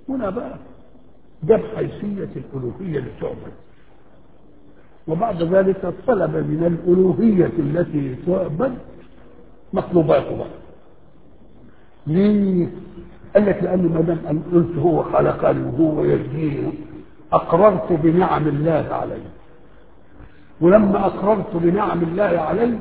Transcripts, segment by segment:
هنا بقى جاب حيثية الألوهية اللي تعبد وبعد ذلك طلب من الألوهية التي تعبد مطلوباته بقى ليه؟ قال لك لأن ما دام قلت هو خلقني وهو يهديني أقررت بنعم الله علي ولما أقررت بنعم الله علي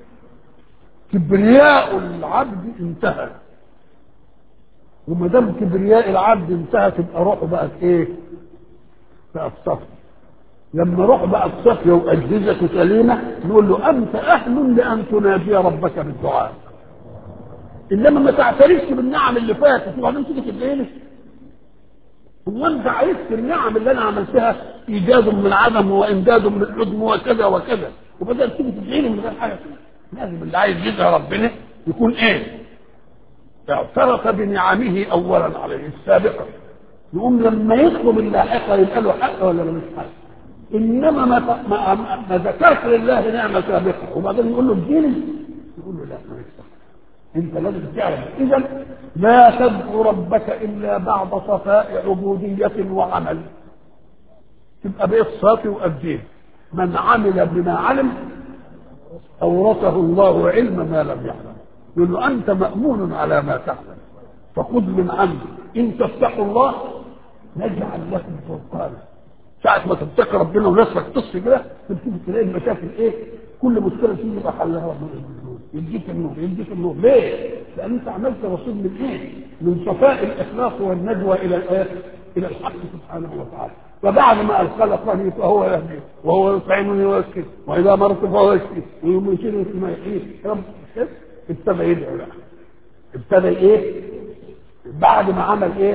كبرياء العبد انتهى وما دام كبرياء العبد انتهى تبقى روحه بقت ايه؟ بقت صفي لما روح بقت صفية وأجهزته سليمة نقول له أنت أهل لأن تنادي ربك بالدعاء إنما ما تعترفش بالنعم اللي فاتت وبعدين تيجي تدعي هو أنت عرفت النعم اللي أنا عملتها إيجاد من عدم وإمداد من عدم وكذا وكذا وبدأت تيجي تدعي من غير حاجة لازم اللي عايز يدعي ربنا يكون إيه؟ اعترف بنعمه أولا عليه السابقة يقوم لما يطلب اللاحقة يبقى له حق ولا ملوش حق انما ما ما, ما ذكرت لله نعمه سابقه وبعدين يقول له اديني يقول له لا ما يستحق انت لازم تعرف اذا لا تدعو ربك الا بعد صفاء عبوديه وعمل تبقى بقيت صافي وأدين من عمل بما علم اورثه الله علم ما لم يعلم يقول له انت مامون على ما تعلم فخذ من عمري ان تفتحوا الله نجعل لكم فرقانا ساعة ما تتقي ربنا ونفسك تصفي كده تبتدي تلاقي المشاكل ايه؟ كل مشكلة تيجي يبقى حلها ربنا يديك النور يديك النور ليه؟ لأن أنت عملت رصيد من ايه؟ من صفاء الإخلاص والنجوى إلى الآيات إلى الحق سبحانه وتعالى فبعد ما الخلقني فهو يهدي وهو يطعمني ويسكت وإذا مرضت فهو يشفي ويمشيني فيما يحيي رب ابتدى يدعو بقى ابتدى ايه؟ بعد ما عمل ايه؟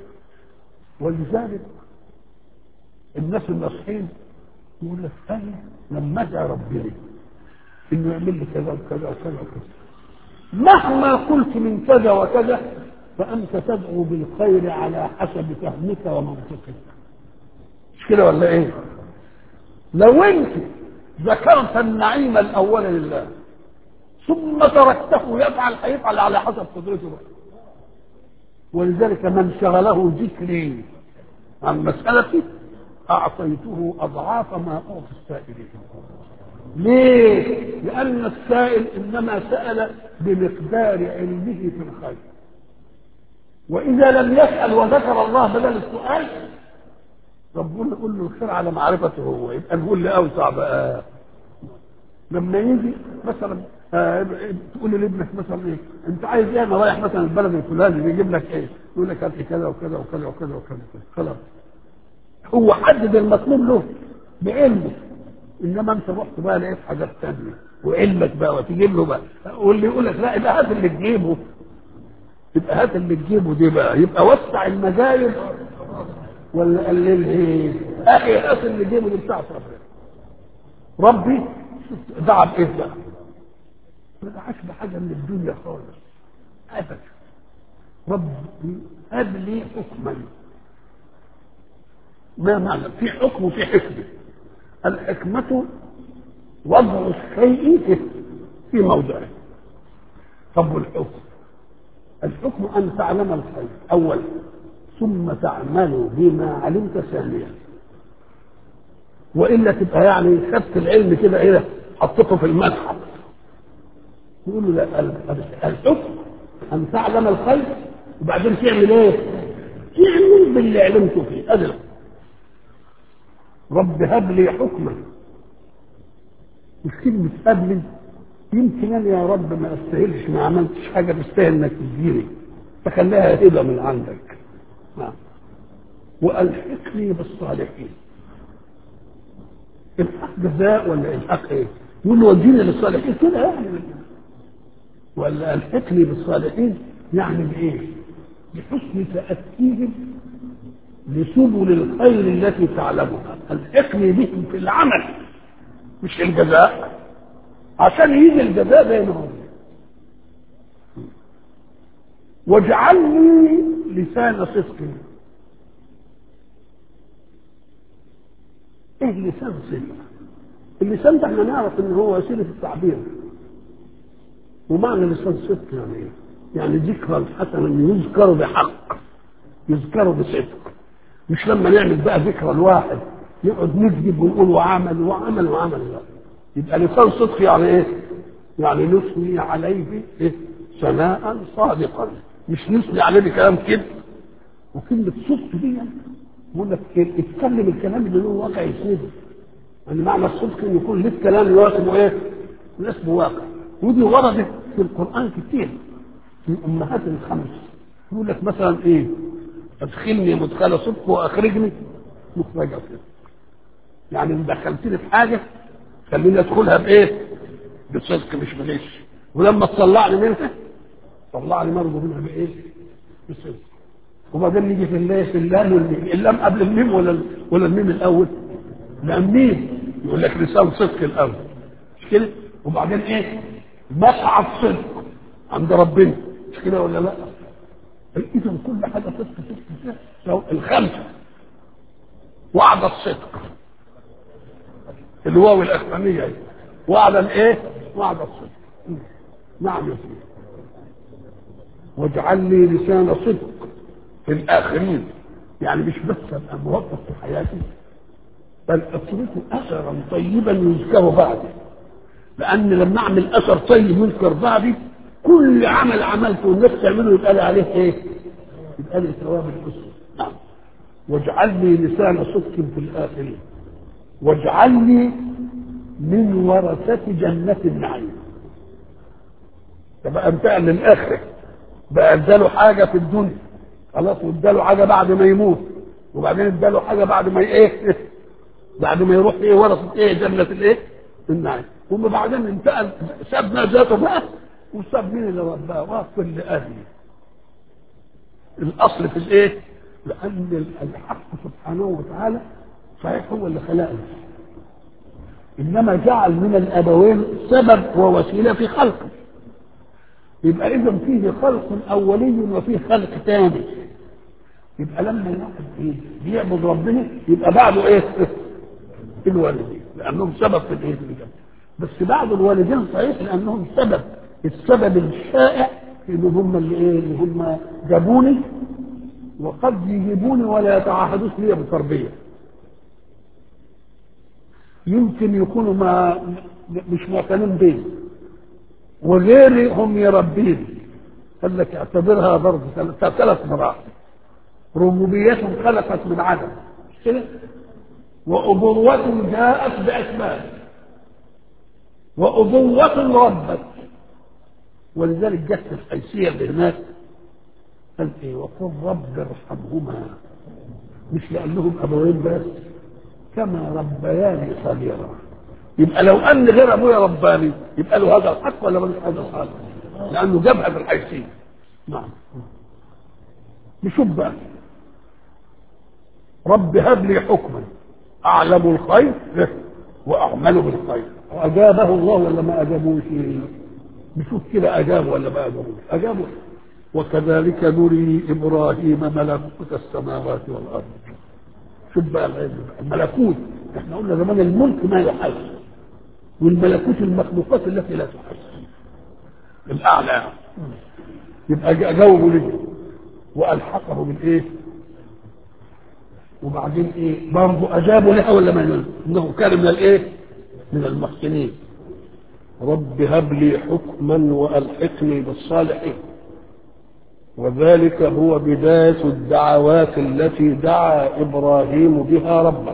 ولذلك الناس الناصحين يقول لك انا لما ادعي ربنا انه يعمل لي كذا وكذا وكذا وكذا مهما قلت من كذا وكذا فانت تدعو بالخير على حسب فهمك ومنطقك مش كده ولا ايه؟ لو انت ذكرت النعيم الاول لله ثم تركته يفعل هيفعل على حسب قدرته بقى ولذلك من شغله ذكري عن مسألتي أعطيته أضعاف ما أعطي السائلين ليه؟ لأن السائل إنما سأل بمقدار علمه في الخير وإذا لم يسأل وذكر الله بدل السؤال ربنا يقول له الخير على معرفته هو يبقى نقول لي أوسع بقى لما يجي مثلا آه تقول لابنك مثلا ايه انت عايز ايه انا رايح مثلا البلد الفلاني بيجيب لك ايه يقول لك هات لي كذا وكذا وكذا وكذا وكذا خلاص هو حدد المطلوب له بعلمه انما انت رحت بقى لقيت حاجات ثانيه وعلمك بقى وتجيب له بقى واللي يقول لك لا يبقى هات اللي تجيبه يبقى هات اللي تجيبه دي بقى يبقى وسع المجايب ولا قلل ايه اخي هات اللي تجيبه دي بتاعت ربنا ربي دعا بايه بقى ما دعاش بحاجه من الدنيا خالص ابدا رب هب لي حكما ما معنى في حكم وفي حكمة الحكمة وضع الشيء في موضعه طب الحكم الحكم أن تعلم الخير أولا ثم تعمل بما علمت ثانيا وإلا تبقى يعني خدت العلم كده إيه حطيته في المتحف يقول له لا الحكم أن تعلم الخير وبعدين تعمل إيه؟ تعمل باللي علمته فيه أدرك رب هب لي حكما مش كلمة هب لي يمكن انا يا رب ما استاهلش ما عملتش حاجة تستاهل انك تديني فخليها هبة من عندك نعم والحقني بالصالحين الحق جزاء ولا الحق ايه؟ يقول له وديني للصالحين كده يعني ولا الحقني بالصالحين يعني بايه؟ بحسن تأكيد لسبل الخير التي تعلمها الحقني بهم في العمل مش الجزاء عشان يجي الجزاء زي ما هو واجعلني لسان صدق ايه لسان صدق اللسان ده احنا نعرف ان هو وسيله التعبير ومعنى لسان صدق يعني ايه يعني ذكرا حسنا يذكر بحق يذكروا بصدق مش لما نعمل بقى ذكرى الواحد نقعد نكذب ونقول وعمل وعمل وعمل لا يبقى لسان صدق يعني ايه؟ يعني نثني عليه إيه؟ ثناء صادقا مش نثني عليه بكلام كذب وكلمة صدق دي بيقول لك إيه؟ اتكلم الكلام اللي له واقع يسنده يعني معنى الصدق ان يكون لك كلام اللي هو اسمه ايه؟ اللي اسمه واقع ودي وردت في القرآن كتير في الأمهات الخمس يقول لك مثلا ايه؟ ادخلني مدخل صدق واخرجني مخرج صدق يعني ان دخلتني في حاجه خليني ادخلها بايه؟ بصدق مش بغش ولما تطلعني منها طلعني برضه منها بايه؟ بصدق وبعدين نيجي في الله في اللام والميم اللام قبل الميم ولا ولا الميم الاول؟ لا الميم يقول لك لسان صدق الاول مش كده؟ وبعدين ايه؟ مسعى الصدق عند ربنا مش كده ولا لا؟ اذا كل حاجه صدق صدق صدق الخمسه وعد الصدق الواو الاخرانيه ايه وعد الايه وعد الصدق نعم يا سيدي واجعل لي لسان صدق في الاخرين يعني مش بس ابقى موظف في حياتي بل اتركه اثرا طيبا يذكر بعدي لان لما اعمل اثر طيب يذكر بعدي كل عمل عملته والناس تعمله يبقى لي عليه ايه؟ يبقى لي ثواب الاسره نعم واجعل لي لسان صدق في الاخرين واجعل لي من ورثة جنة النعيم تبقى انتقل للآخرة بقى اداله حاجة في الدنيا خلاص واداله حاجة بعد ما يموت وبعدين اداله حاجة بعد ما ايه بعد ما يروح ايه ورثة ايه جنة الايه النعيم ثم بعدين انتقل ساب ما ذاته بقى وساب مين اللي رباه واغفر لأهله الأصل في الايه لأن الحق سبحانه وتعالى صحيح هو اللي خلقنا انما جعل من الابوين سبب ووسيله في خلقه يبقى اذا فيه خلق اولي وفيه خلق ثاني يبقى لما الواحد ايه بيعبد ربنا يبقى بعده ايه الوالدين لانهم سبب في الايه في الجنه بس بعد الوالدين صحيح لانهم سبب السبب الشائع ان هم اللي ايه اللي هم جابوني وقد يجيبوني ولا يتعهدوش لي بتربيه يمكن يكونوا ما مش معتنين بيه وغيري هم يربيني قال لك اعتبرها برضه ثلاث مراحل ربوبيتهم خلقت من عدم مش كده وأبوة جاءت بأسباب وأبوة ربت ولذلك جت الحيثية اللي هناك قال ايه وقل رب ارحمهما مش لأنهم أبوين بس كما ربياني صغيرا يبقى لو ان غير ابويا رباني يبقى له هذا الحق ولا ملوش هذا الحق لانه جابها في الحيثيه نعم نشوف بقى رب هب لي حكما اعلم الخير واعمل بالخير اجابه الله ولا ما اجابوش نشوف كده اجابه ولا ما اجابوش اجابه وكذلك نري ابراهيم ملكوت السماوات والارض شوف بقى الملكوت احنا قلنا زمان الملك ما يحس والملكوت المخلوقات التي لا تحس الاعلى يبقى جاوبوا ليه والحقه بالايه وبعدين ايه برضه اجابوا لها ولا ما انه كان من الايه من المحسنين رب هب لي حكما والحقني بالصالحين وذلك هو بداية الدعوات التي دعا إبراهيم بها ربه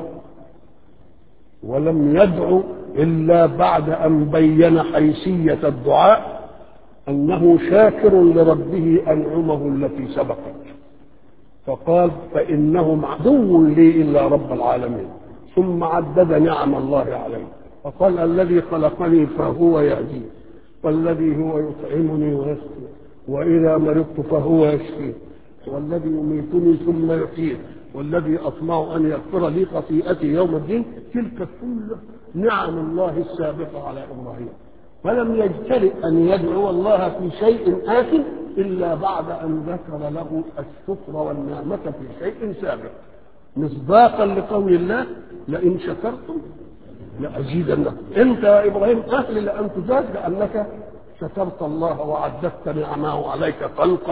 ولم يدعو إلا بعد أن بين حيثية الدعاء أنه شاكر لربه أنعمه التي سبقت فقال فإنهم عدو لي إلا رب العالمين ثم عدد نعم الله عليه فقال الذي خلقني فهو يهدي والذي هو يطعمني ويسقي وإذا مرضت فهو يشفين والذي يميتني ثم يحيين والذي أطمع أن يغفر لي خطيئتي يوم الدين تلك كل نعم الله السابقة على إبراهيم فلم يجترئ أن يدعو الله في شيء آت إلا بعد أن ذكر له الشكر والنعمة في شيء سابق مصداقا لقول الله لئن شكرتم لأزيدنكم أنت يا إبراهيم أهل لأن تزاد لأنك شكرت الله وعددت نعمه عليك خلقا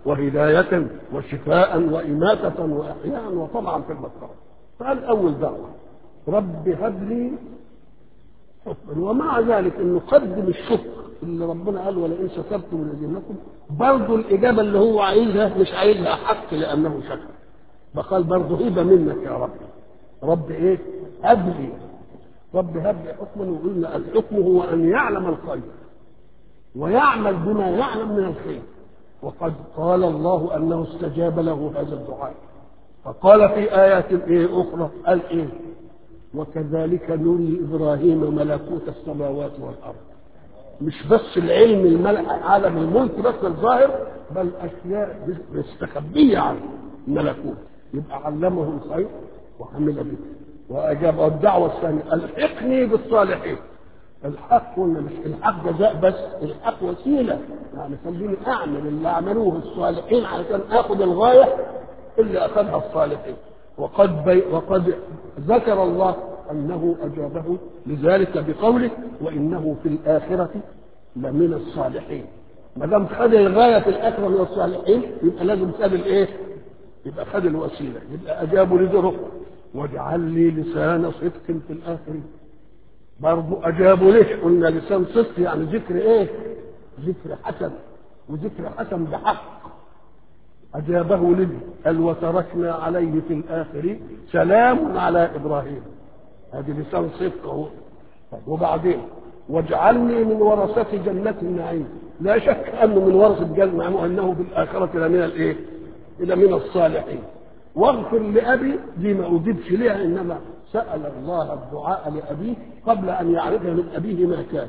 وهداية وشفاء وإماتة وإحياء وطبعا في المسخرة فقال أول دعوة رب هب لي حكما ومع ذلك انه قدم الشكر اللي ربنا قال ولئن شكرتم لازيدنكم برضه الاجابه اللي هو عايزها مش عايزها حق لانه شكر فقال برضه هبه منك يا رب رب ايه؟ هب لي رب هب لي حكما وقلنا الحكم هو ان يعلم الخير ويعمل بما يعلم من الخير وقد قال الله انه استجاب له هذا الدعاء فقال في ايات ايه اخرى قال ايه وكذلك نري ابراهيم ملكوت السماوات والارض مش بس العلم الملك عالم الملك بس الظاهر بل اشياء مستخبيه عن الملكوت يبقى علمه الخير وعمل به واجاب الدعوه الثانيه الحقني بالصالحين الحق قلنا مش الحق جزاء بس الحق وسيله يعني خليني اعمل اللي عملوه الصالحين علشان اخذ الغايه اللي اخذها الصالحين وقد بي وقد ذكر الله انه اجابه لذلك بقوله وانه في الاخره لمن الصالحين ما دام خد الغايه في الاخره من الصالحين يبقى لازم خد الايه؟ يبقى خد الوسيله يبقى اجابوا لذره واجعل لي لسان صدق في الاخرين برضو اجابوا ليه قلنا لسان صدق يعني ذكر ايه ذكر حسن وذكر حسن بحق اجابه لي قال وتركنا عليه في الاخر سلام على ابراهيم هذه لسان صدق اهو وبعدين واجعلني من ورثة جنة النعيم لا شك انه من ورثة جنة النعيم وانه بالاخرة لمن الايه؟ لمن الصالحين واغفر لابي دي ما اجيبش لها انما سال الله الدعاء لابيه قبل ان يعرف من ابيه ما كان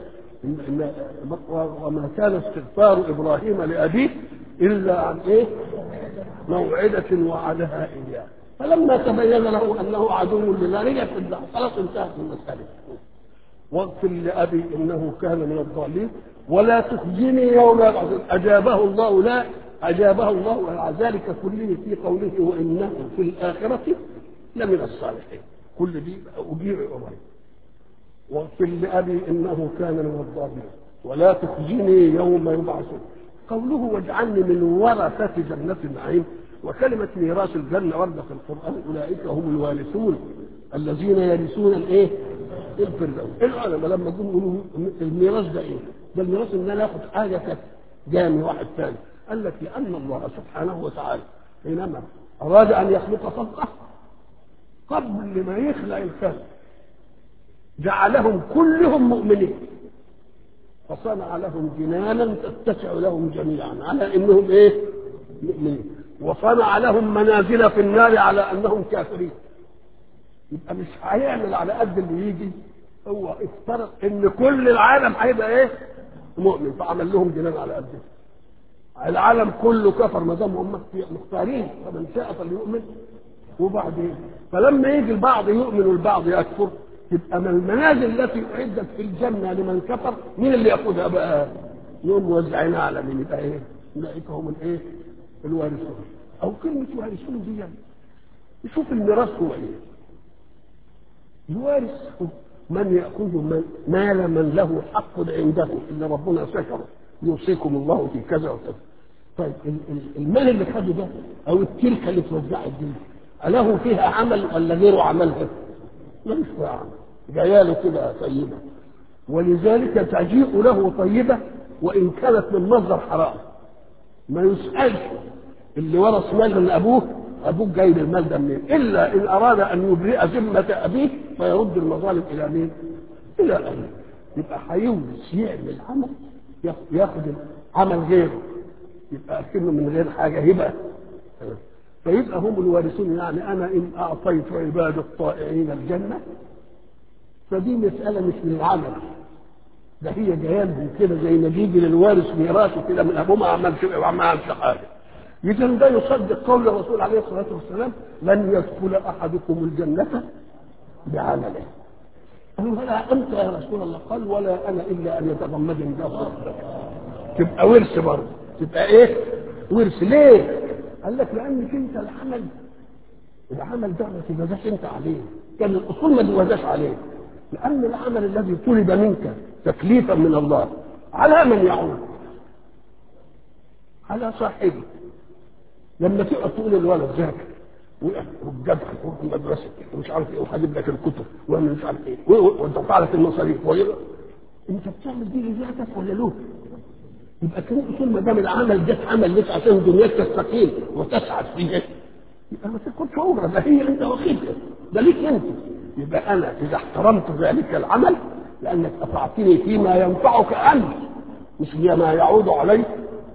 وما كان استغفار ابراهيم لابيه الا عن ايه؟ موعدة وعدها اياه فلما تبين له انه عدو لله رجع في الدعوه خلاص انتهت المساله واغفر لابي انه كان من الضالين ولا تخزني يوم يبعثون اجابه الله لا أجابه الله على ذلك كله في قوله وإنه في الآخرة لمن الصالحين كل دي أجيب إبراهيم واغفر لأبي إنه كان من الضالين ولا تخزني يوم يبعثون قوله واجعلني من ورثة جنة النعيم وكلمة ميراث الجنة ورد في القرآن أولئك هم الوارثون الذين يرثون الإيه؟ الفردوس العلماء لما جم يقولوا الميراث ده إيه؟ ده الميراث إن أنا آخد حاجة جامي واحد ثاني قال لك لأن الله سبحانه وتعالى حينما أراد أن يخلق خلقه قبل ما يخلق الخلق جعلهم كلهم مؤمنين فصنع لهم جنانا تتسع لهم جميعا على انهم ايه؟ مؤمنين وصنع لهم منازل في النار على انهم كافرين يبقى مش هيعمل على قد اللي يجي هو افترض ان كل العالم هيبقى ايه؟ مؤمن فعمل لهم جنان على قدهم العالم كله كفر ما دام هم مختارين فمن شاء فليؤمن وبعدين فلما يجي البعض يؤمن والبعض يكفر تبقى من المنازل التي اعدت في الجنه لمن كفر مين اللي ياخذها بقى؟ يوم موزعينها على مين يبقى ايه؟ اولئك هم الايه؟ الوارثون او كلمه وارثون دي يعني شوف الميراث هو ايه؟ الوارث هو من ياخذ من مال من له حق عنده اللي ربنا ذكره يوصيكم الله في كذا وكذا طيب المال اللي خده ده او التركه اللي اتوزعت دي له فيها عمل ولا غيره عملها؟ ملوش فيها عمل جايه له كده طيبه ولذلك تجيء له طيبه وان كانت من مصدر حرام ما يسالش اللي ورث مال من ابوه ابوه جايب المال ده منين الا ان اراد ان يبرئ ذمه ابيه فيرد المظالم الى مين؟ الى ابيه يبقى هيورث يعمل عمل ياخد عمل غيره يبقى اكنه من غير حاجه هبه فيبقى هم الوارثون يعني انا ان اعطيت عباد الطائعين الجنه فدي مساله مش من العمل ده هي جايه لهم كده زي ما بيجي للوارث ميراثه كده من ابوه ما عملش ما عملش حاجه اذا ده يصدق قول الرسول عليه الصلاه والسلام لن يدخل احدكم الجنه بعمله قالوا لا انت يا رسول الله قال ولا انا الا ان يتغمدني الله تبقى ورث برضه تبقى ايه؟ ورث ليه؟ قال لك لانك انت العمل العمل ده ما تجازاش انت عليه كان الاصول ما تجازاش عليه لان العمل الذي طلب منك تكليفا من الله على من يعود؟ على صاحبه لما تقعد تقول للولد ذاكر والجدع يروح المدرسه ومش عارف ايه وهجيب لك الكتب وانا مش عارف ايه وادفع لك المصاريف انت بتعمل دي لذاتك ولا له؟ يبقى كان اصول ما دام العمل ده عمل لك عشان دنياك تستقيم وتسعد فيها يبقى ما تاخدش عمره ده هي انت واخدها ده ليك انت يبقى انا اذا احترمت ذلك العمل لانك اطعتني فيما ينفعك انت مش فيما يعود عليك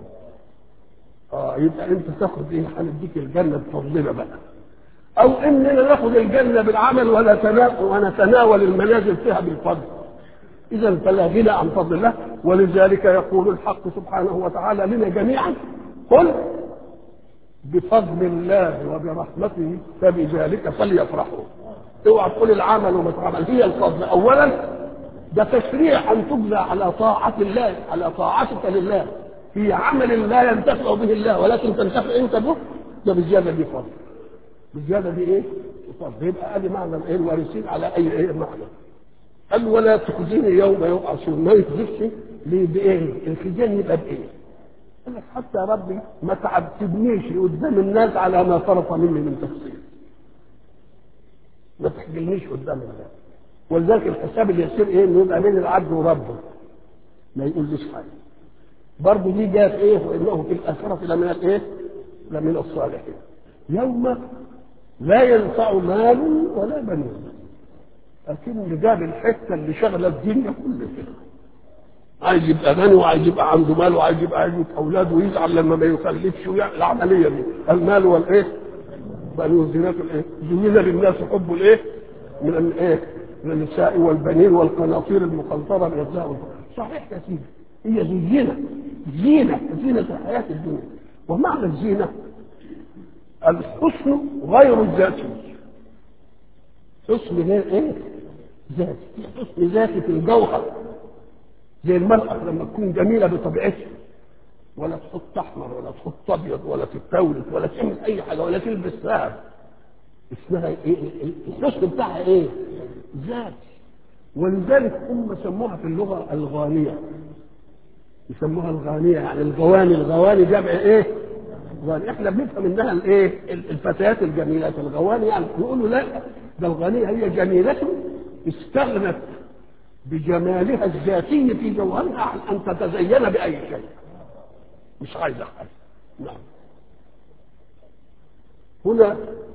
اه يبقى انت تاخد ايه هنديك الجنه بفضلنا بقى او اننا ناخد الجنه بالعمل ولا ونتناول المنازل فيها بالفضل اذا فلا غنى عن فضل الله ولذلك يقول الحق سبحانه وتعالى لنا جميعا قل بفضل الله وبرحمته فبذلك فليفرحوا اوعى تقول العمل وما تعمل هي الفضل اولا ده تشريع ان تجزى على طاعه الله على طاعتك لله في عمل لا ينتفع به الله ولكن تنتفع انت به ده بالزياده دي فضل بالزياده دي ايه؟ فضل يبقى ادي معنى ايه الوارثين على اي ايه معنى قال ولا تخزيني يوم يبعثون ما يخزيش ليه بايه؟ الخزيان يبقى بايه؟ قال لك حتى يا ربي ما تعذبنيش قدام الناس على ما فرط مني من تفصيل ما تحجلنيش قدام الناس ولذلك الحساب اليسير ايه؟ انه يبقى بين العبد وربه ما يقولش حاجه برضه دي جاءت ايه وانه في الاخره لمن الايه؟ لمن الصالحين يوم لا ينفع مال ولا بنون لكن جاب الحته اللي شغله الدنيا كلها عايز يبقى غني وعايز يبقى عنده مال وعايز يبقى عنده اولاد ويزعل لما ما يخلفش ويعمل العمليه دي المال والايه؟ بنون زينات الايه؟ زين للناس حب الايه؟ من الايه؟ من النساء والبنين والقناطير المقنطره من الذهب صحيح يا سيدي هي دي زينه زينه زينه الحياه الدنيا ومعنى الزينه الحسن غير الذاتي حسن غير ايه؟ ذاتي حسن ذاتي في الجوهر زي المرأة لما تكون جميلة بطبيعتها ولا تحط أحمر ولا تحط أبيض ولا تتولد ولا تعمل أي حاجة ولا تلبس ذهب اسمها إيه؟ الحسن بتاعها إيه؟ ذاتي ولذلك هم سموها في اللغة الغانية يسموها الغانية يعني الغواني الغواني جمع إيه؟ غاني احنا بنفهم انها الايه الفتيات الجميلات الغواني يعني يقولوا لا ده الغنية هي جميلة استغنت بجمالها الذاتي في جوهرها عن ان تتزين باي شيء مش عايزه حاجه نعم هنا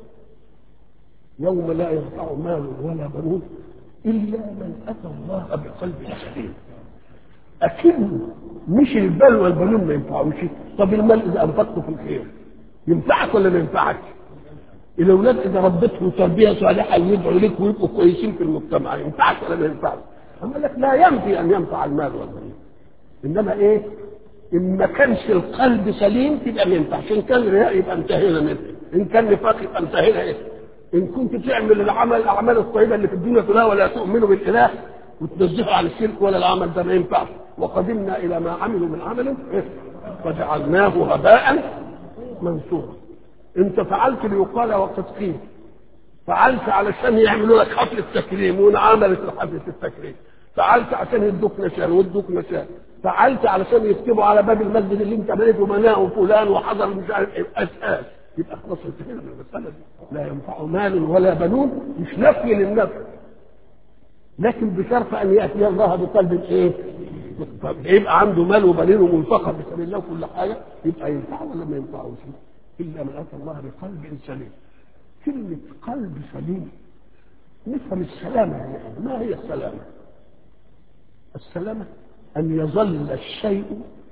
يوم لا ينفع مال ولا بنون الا من اتى الله بقلب سليم اكن مش المال والبنون ما ينفعوش طب المال اذا انفقته في الخير ينفعك ولا ما ينفعك الاولاد اذا ربيتهم تربيه صالحه ويدعوا لك ويبقوا كويسين في المجتمع ينفعك ولا ما ينفعك اما لك لا ينفي ان ينفع المال والبنون انما ايه ان ما كانش القلب سليم تبقى ما ينفعش ان كان رياء يبقى انتهينا منه ان كان نفاق يبقى انتهينا ايه ان كنت تعمل العمل الاعمال الطيبه اللي في الدنيا كلها ولا تؤمنوا بالاله وتنزهوا عن الشرك ولا العمل ده ما ينفعش وقدمنا الى ما عملوا من عمل فجعلناه هباء منثورا انت فعلت ليقال وقد قيل فعلت علشان يعملوا لك حفله تكريم وانعملت حفله التكريم فعلت عشان يدوك نشان ويدوك نشان فعلت علشان يكتبوا على باب المسجد اللي انت بنيته مناه فلان وحضر مش عارف ايه اساس يبقى خلاص انتهينا من المساله دي لا ينفع مال ولا بنون مش نفي للنفع لكن بشرط ان ياتي الله بقلب ايه؟ يبقى عنده مال وبنين ومنفقه في سبيل الله وكل حاجه يبقى ينفع ولا ما ينفعوش؟ الا من اتى الله بقلب سليم. كلمه قلب سليم نفهم السلامه يعني ما هي السلامه؟ السلامه ان يظل الشيء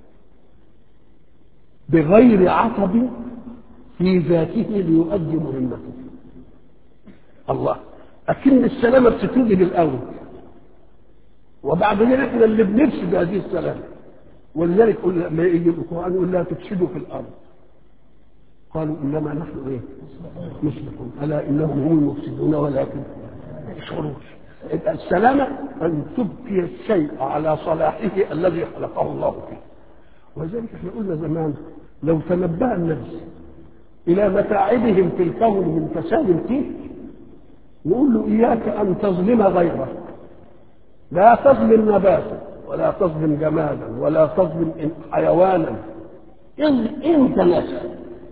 بغير عصب في ذاته ليؤدي مهمته. الله أكن السلامة بتتوجد الأول وبعدين احنا اللي بنفسد هذه السلامة ولذلك لما يجي القرآن يقول لا تفسدوا في الأرض قالوا إنما نحن إيه؟ مصلحون ألا إنهم هم المفسدون ولكن يشعرون السلامة أن تبقي الشيء على صلاحه الذي خلقه الله فيه ولذلك احنا قلنا زمان لو تنبه الناس إلى متاعبهم في الكون من فساد فيه نقول له إياك أن تظلم غيرك لا تظلم نباتا ولا تظلم جمالا ولا تظلم حيوانا إن أنت نفسك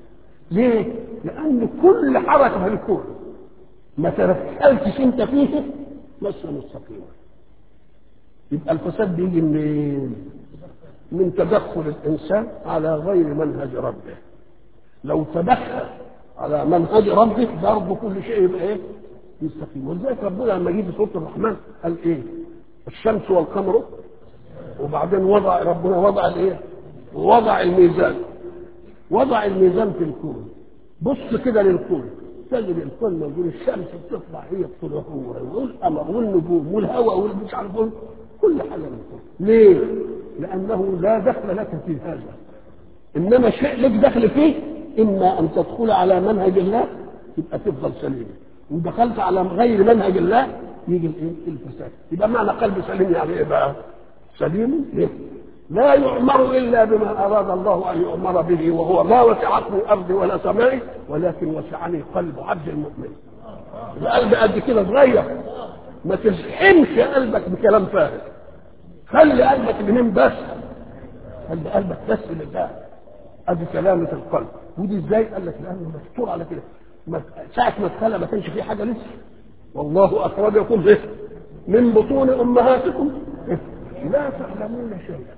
ليه؟ لأن كل حركة في الكون ما تدخلتش أنت فيه مسألة مستقيمة يبقى الفساد بيجي منين؟ من تدخل الإنسان على غير منهج ربه لو تدخل على منهج ربه برضه كل شيء يبقى ايه؟ مستقيم ولذلك ربنا لما جه في سوره الرحمن قال ايه؟ الشمس والقمر وبعدين وضع ربنا وضع الايه؟ وضع الميزان وضع الميزان في الكون بص كده للكون تجد الكون موجود الشمس بتطلع هي بطلوع هو والقمر والنجوم والهواء والمش عارف إيه، كل حاجه من الكون ليه؟ لانه لا دخل لك في هذا انما شيء لك دخل فيه اما ان تدخل على منهج الله يبقى تفضل سليم وان دخلت على غير منهج الله يجي الايه؟ الفساد يبقى معنى قلب سليم يعني ايه بقى؟ سليم ليه؟ لا يؤمر الا بما اراد الله ان يؤمر به وهو ما وسعتني ارضي ولا سمائي ولكن وسعني قلب عبد المؤمن القلب قد كده صغير ما تزحمش قلبك بكلام فارغ خلي قلبك بنين بس خلي قلبك بس لله ادي سلامة القلب ودي ازاي قال لك لانه مستور على كده ما- ساعة ما اتخلق ما كانش فيه حاجة لسه والله اخرجكم إيه؟ من بطون امهاتكم إيه؟ لا تعلمون شيئا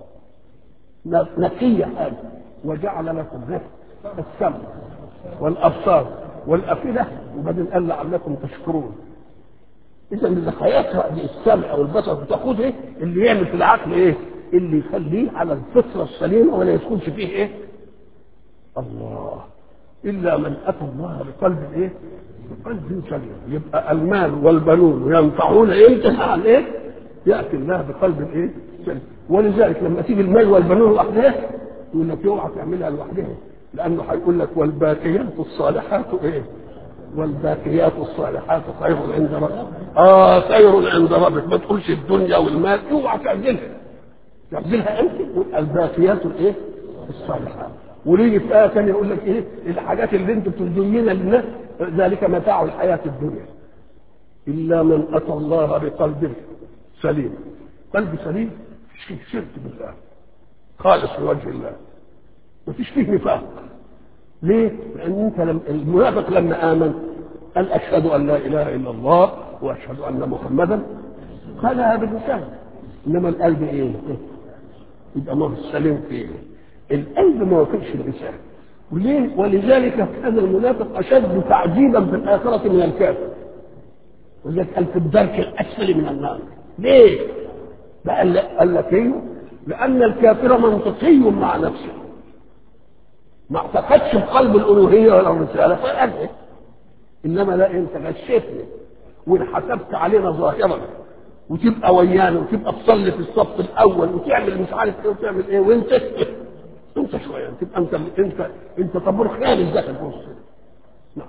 نقية هذا وجعل لكم إيه؟ السمع والابصار والافئده وبعدين قال لعلكم تشكرون اذا اللي حياتها دي السمع والبصر بتاخد ايه اللي يعمل في العقل ايه اللي يخليه على الفطره السليمه ولا يدخلش فيه ايه الله الا من اتى الله بقلب ايه بقلب سليم يبقى المال والبنون ينفعون امتى على ايه ياتي الله بقلب ايه سليم ولذلك لما تيجي المال والبنون لوحدها يقول لك اوعى تعملها لوحدها لانه هيقول لك والباقيات الصالحات ايه والباقيات الصالحات خير عند ربك اه خير عند ربك ما تقولش الدنيا والمال اوعى تعدلها تعدلها انت الباقيات الايه الصالحات وليه في ايه ثانيه يقول لك ايه الحاجات اللي انتم بتزينها للناس ذلك متاع الحياه الدنيا الا من اتى الله بقلب سليم قلب سليم مفيش فيه شرك بالله خالص لوجه الله مفيش فيه نفاق ليه؟ لأن أنت لم المنافق لما آمن قال أشهد أن لا إله إلا الله وأشهد أن محمدا قالها باللسان إنما القلب إيه؟ يبقى ما هو السليم فيه القلب ما وافقش اللسان وليه؟ ولذلك كان المنافق أشد تعذيبا في الآخرة من الكافر ولذلك قال في الدرك الأسفل من النار ليه؟ قال قال لك إيه؟ لأن الكافر منطقي مع نفسه ما اعتقدش بقلب الالوهيه ولا الرساله فقال انما لا انت غشيتني وانحسبت علينا ظاهرا وتبقى ويانا وتبقى تصلي في الصف الاول وتعمل مش عارف ايه وتعمل ايه وانت انت شويه تبقى انت انت انت طابور خامس داخل في وسط نعم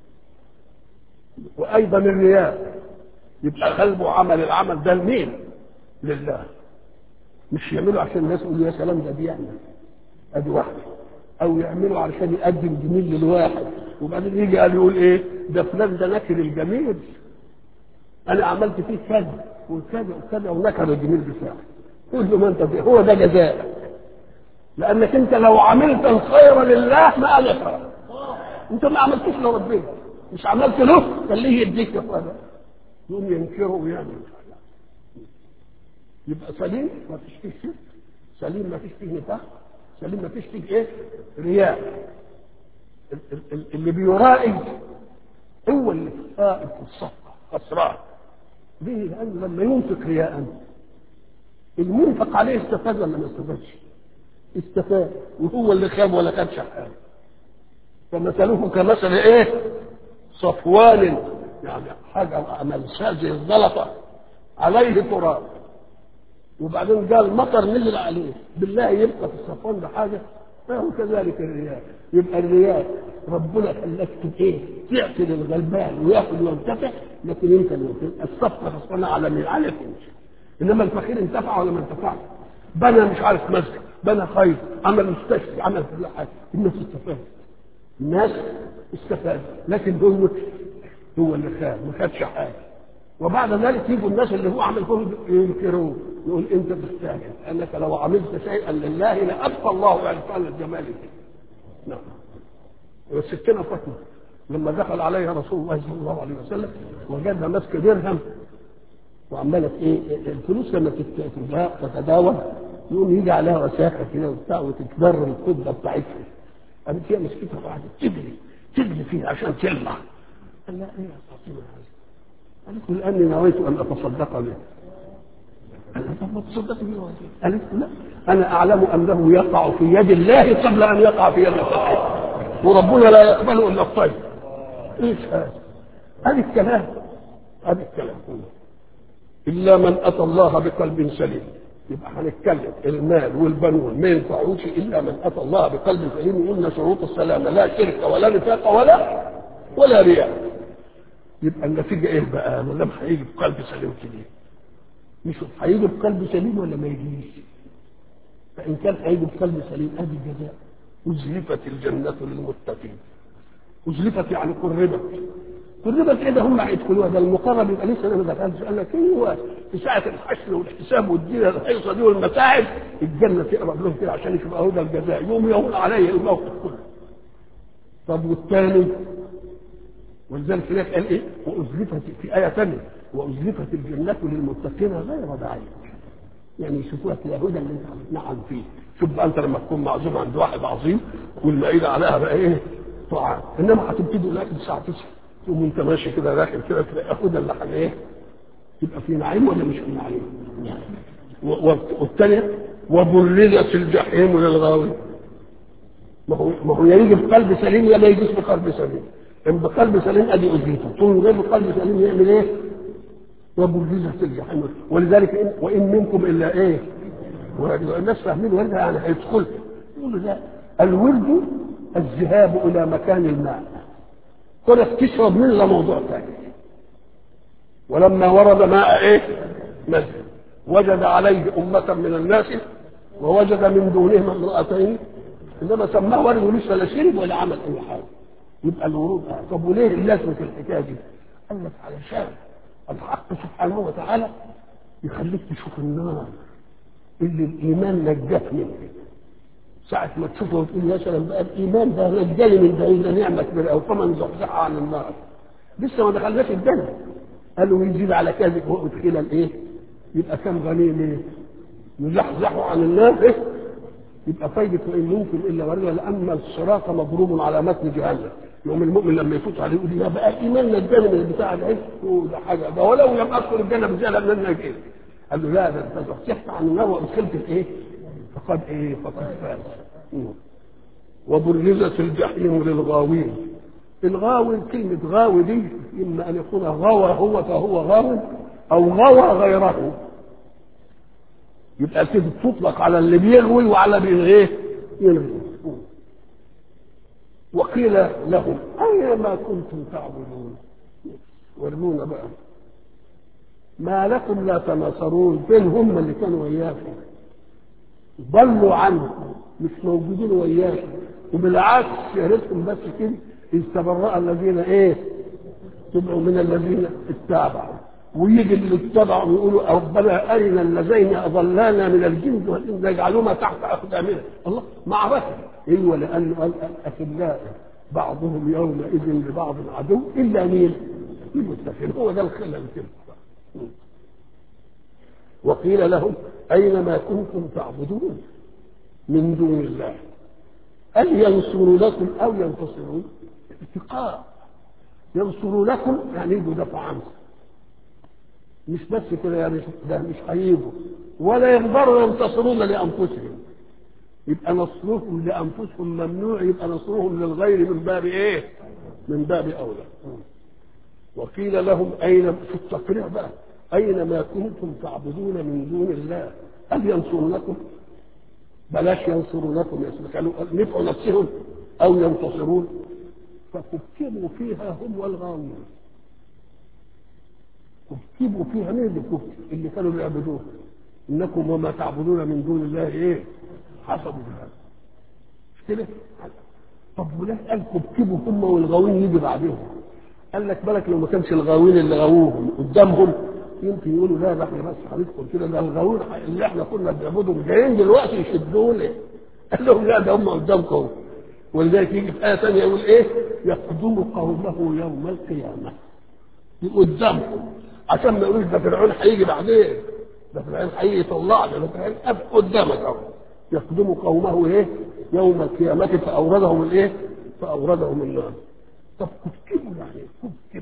وايضا الرياء يبقى قلبه عمل العمل ده لمين؟ لله مش يعمله عشان الناس يقولوا يا سلام ده بيعمل ادي واحده او يعملوا علشان يقدم جميل للواحد وبعدين يجي قال يقول ايه ده فلان ده نكر الجميل انا عملت فيه كذا وكذا وكذا ونكر الجميل بتاعه قول له ما انت فيه هو ده جزاء لانك انت لو عملت الخير لله ما قال خير انت ما عملتوش لربنا مش عملت له خليه يديك يا اخوانا يقوم ينكره ويعمل يبقى سليم ما فيش فيه شرك سليم ما فيش فيه نفاق سليم ما فيش فيه ايه رياء اللي بيرائي هو اللي خائف في الصفقة خسران ليه؟ لأنه لما ينفق رياء المنفق عليه استفاد ولا ما استفادش؟ استفاد وهو اللي خاب ولا خدش حاجة فمثله كمثل ايه؟ صفوان يعني حاجة ملساء زي الزلطة عليه تراب وبعدين قال مطر نزل عليه بالله يبقى في الصفوان ده حاجه فهو كذلك الرياء يبقى الرياء ربنا خلاك ايه تعطي للغلبان وياكل وينتفع لكن انت اللي الصفقه تصنع على مين عليك انت انما الفقير انتفع ولا ما انتفعش بنى مش عارف مسجد بنى خير عمل مستشفى عمل كل حاجه الناس استفادت الناس استفادت لكن هو هو اللي خاب ما خدش حاجه وبعد ذلك يجوا الناس اللي هو عمل فيهم ينكروه يقول انت تستاهل انك لو عملت شيئا لله لابقى الله اعطانا الجمال فيه نعم وستنا فاطمه لما دخل عليها رسول الله صلى الله عليه وسلم وجدها ماسكه درهم وعماله ايه الفلوس لما تتداول يقوم يجي عليها وساخه كده وبتاع وتتبر القبه بتاعتها قامت هي مسكتها وقعدت تجري تجري فيها عشان تلمع قال لها ايه يا فاطمه قالت له لاني نويت ان اتصدق به قال لها طب ما تصدقي به قالت له لا انا اعلم انه يقع في يد الله قبل ان يقع في يد الفقير وربنا لا يقبله الا الطيب ايش هذا؟ هذا الكلام هذا الكلام الا من اتى الله بقلب سليم يبقى هنتكلم المال والبنون ما ينفعوش الا من اتى الله بقلب سليم وقلنا شروط السلامه لا شرك ولا نفاق ولا ولا رياء يبقى النتيجه ايه بقى؟ ما دام هيجي بقلب سليم كده مش هيجي بقلب سليم ولا ما يجيش؟ فان كان هيجي بقلب سليم ادي الجزاء أزلفت الجنة للمتقين أزلفت يعني قربت قربت كده هم هيدخلوها ده المقرب يبقى لسه انا ما دخلتش قال لك ايوه في ساعه الحشر والحساب والدين الحيصه دي والمتاعب الجنه تقرب لهم كده عشان يشوفوا اهو ده الجزاء يوم يهون عليه الموقف كله طب والثاني ولذلك هناك قال ايه وازلفت في ايه ثانيه وازلفت الجنه للمتقين غير بعيد يعني يشوفوها كده هدى اللي انت هتتنعم فيه شوف بقى انت لما تكون معزوم عند واحد عظيم والمائده عليها بقى ايه طعام انما هتبتدي الاكل الساعه 9 تقوم انت ماشي كده داخل كده تلاقي هدى اللي حاجه ايه يبقى في نعيم ولا مش في نعيم والثانيه وبرزت الجحيم للغاوي ما هو ما هو يجي بقلب سليم يا ما يجيش بقلب سليم ان بقلب سليم ادي اذيته طول غير بقلب سليم يعمل ايه؟ وبرزت الجحيم ولذلك إن وان منكم الا ايه؟ الناس فاهمين ورد يعني هيدخل يقولوا لا الورد الذهاب الى مكان الماء كونك تشرب منه موضوع ثاني ولما ورد ماء ايه؟ مسجد وجد عليه أمة من الناس ووجد من دونهما امرأتين إنما سماه ورد ولسه لا شرب ولا عمل أي حاجة يبقى الورود طب وليه اللازمة في الحكاية دي؟ قال لك علشان الحق سبحانه وتعالى يخليك تشوف النار اللي الإيمان نجاك منه ساعة ما تشوفه وتقول يا سلام بقى الإيمان ده نجاني من ده ده نعمة كبيرة أو فمن زحزح عن النار لسه ما دخلناش الجنة قالوا يزيد على كذب وأدخل الإيه؟ يبقى كم غنيم ايه؟ يزحزحوا عن النار ايه؟ يبقى فايدة وإن ممكن إلا ورده لأن الصراط مضروب على متن جهنم يوم المؤمن لما يفوت عليه يقول يا بقى إيمان نجاني من البتاع ده إيه؟ ده حاجة ده ولو لم أدخل الجنة بزيادة لم نجي قال له لا ده أنت زحزحت عن النار وأدخلت الإيه؟ فقد إيه؟ فقد فاز وبرزت الجحيم للغاوين الغاوي كلمة غاوي دي إما أن يكون غوى هو فهو غاوي أو غوى غيره يبقى كده تطلق على اللي بيغوي وعلى اللي ايه؟ يلغي وقيل لهم أين ما كنتم تعبدون ورمونا بقى ما لكم لا تناصرون فين هم اللي كانوا وياكم ضلوا عنكم مش موجودين وياكم وبالعكس يا ريتكم بس كده استبرأ الذين ايه تبعوا من الذين اتبعوا ويجي اللي اتبعوا يقولوا ربنا ارنا اللذين اضلانا من الجن والانس نجعلهما تحت اقدامنا الله معركه ايوه لانه قال الاخلاء بعضهم يومئذ لبعض عدو الا مين؟ المتقين هو ده الخلل كده وقيل لهم اين ما كنتم تعبدون من دون الله هل ينصرونكم او ينتصرون؟ اتقاء ينصرونكم يعني يجوا دفع عنكم مش بس كده يعني ده مش هيجوا ولا يقدروا ينتصرون لانفسهم يبقى نصرهم لانفسهم ممنوع يبقى نصرهم للغير من باب ايه؟ من باب اولى وقيل لهم اين في التقريع بقى اين ما كنتم تعبدون من دون الله هل ينصرونكم؟ بلاش ينصرونكم يا سيدي قالوا نفعوا نفسهم او ينتصرون فكبكبوا فيها هم والغاوون كبكبوا فيها مين اللي كبكب اللي كانوا بيعبدوه انكم وما تعبدون من دون الله ايه حسبوا بهذا مش كده طب وليه قال كبكبوا هم والغاوين يجي بعدهم قال لك بالك لو ما كانش الغاوين اللي غاووهم قدامهم يمكن يقولوا لا ده احنا بس هندخل كده ده الغاوين اللي احنا كنا بنعبدهم جايين دلوقتي يشدونا قال لهم لا ده هم قدامكم ولذلك يجي في آية ثانية يقول إيه؟ يقدم قومه يوم القيامة قدامكم عشان ما يقولوش ده فرعون هيجي بعدين ده فرعون هيجي يطلعنا ده فرعون قدامك اهو يقدم قومه ايه؟ يوم القيامة فأوردهم الايه؟ فأوردهم النار طب كبكبوا يعني كبكب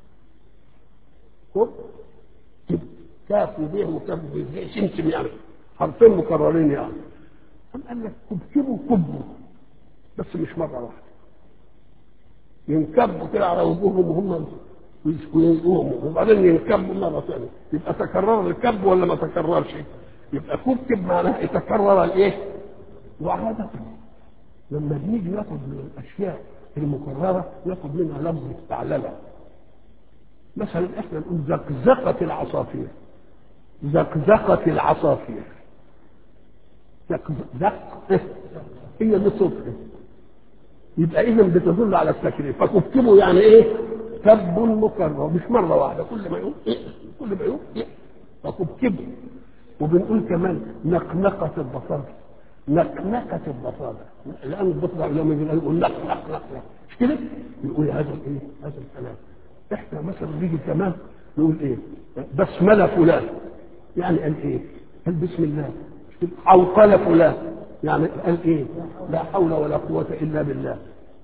كب كب كاف وبيه وكاف وبيه سمسم يعني حرفين مكررين يعني قام قال لك كبكبوا كبوا بس مش مرة واحدة ينكبوا كده على وجوههم وهم ويقوموا وبعدين ينكبوا مرة ثانية يبقى تكرر الكب ولا ما تكررش يبقى كبكب معناها يتكرر الايه وعادة لما بنيجي ناخد من الاشياء المكررة ناخد منها لفظ استعللة مثلا احنا نقول زقزقة العصافير زقزقة العصافير زق زق هي دي صوتها يبقى اذا بتدل على التكرير فكبكبوا يعني ايه كب مكرر مش مره واحده كل ما يقول إيه كل ما يقول إيه فكبكبوا وبنقول كمان نقنقة البصارة نقنقة البصارة الآن البصرة لما يقول نق نق نق مش كده؟ يقول هذا الايه؟ هذا الكلام احنا مثلا نيجي كمان نقول ايه؟ بسملة فلان يعني قال ايه؟ قال بسم الله عوقل فلان يعني قال ايه؟ لا حول ولا قوة إلا بالله